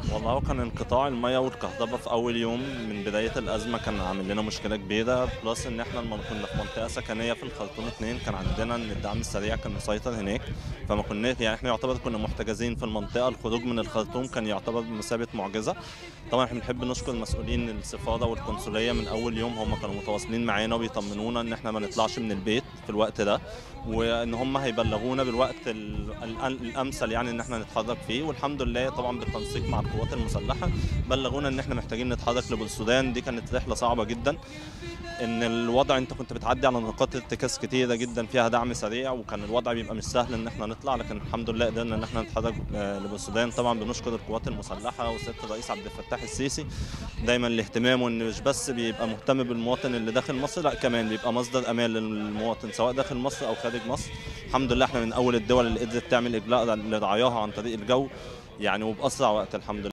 والله هو كان انقطاع المياه والكهرباء في اول يوم من بدايه الازمه كان عامل لنا مشكله كبيره بلس ان احنا لما كنا في منطقه سكنيه في الخرطوم اتنين كان عندنا ان الدعم السريع كان مسيطر هناك فما كنا يعني احنا يعتبر كنا محتجزين في المنطقه الخروج من الخرطوم كان يعتبر بمثابه معجزه طبعا احنا بنحب نشكر المسؤولين السفاره والقنصليه من اول يوم هم كانوا متواصلين معانا وبيطمنونا ان احنا ما نطلعش من البيت في الوقت ده وان هم هيبلغونا بالوقت ال- ال- الامثل يعني ان احنا نتحرك فيه والحمد لله طبعا بالتنسيق مع القوات المسلحه بلغونا ان احنا محتاجين نتحرك لبلسودان دي كانت رحله صعبه جدا ان الوضع انت كنت بتعدي على نقاط ارتكاز كتيره جدا فيها دعم سريع وكان الوضع بيبقى مش سهل ان احنا نطلع لكن الحمد لله قدرنا ان احنا نتحرك آه، لبلسودان طبعا بنشكر القوات المسلحه وسياده الرئيس عبد الفتاح السيسي دايما لاهتمامه ان مش بس بيبقى مهتم بالمواطن اللي داخل مصر لا كمان بيبقى مصدر امان للمواطن سواء داخل مصر او خارج مصر الحمد لله احنا من اول الدول اللي قدرت تعمل اجلاء لرعاياها عن طريق الجو يعني وباسرع وقت الحمد لله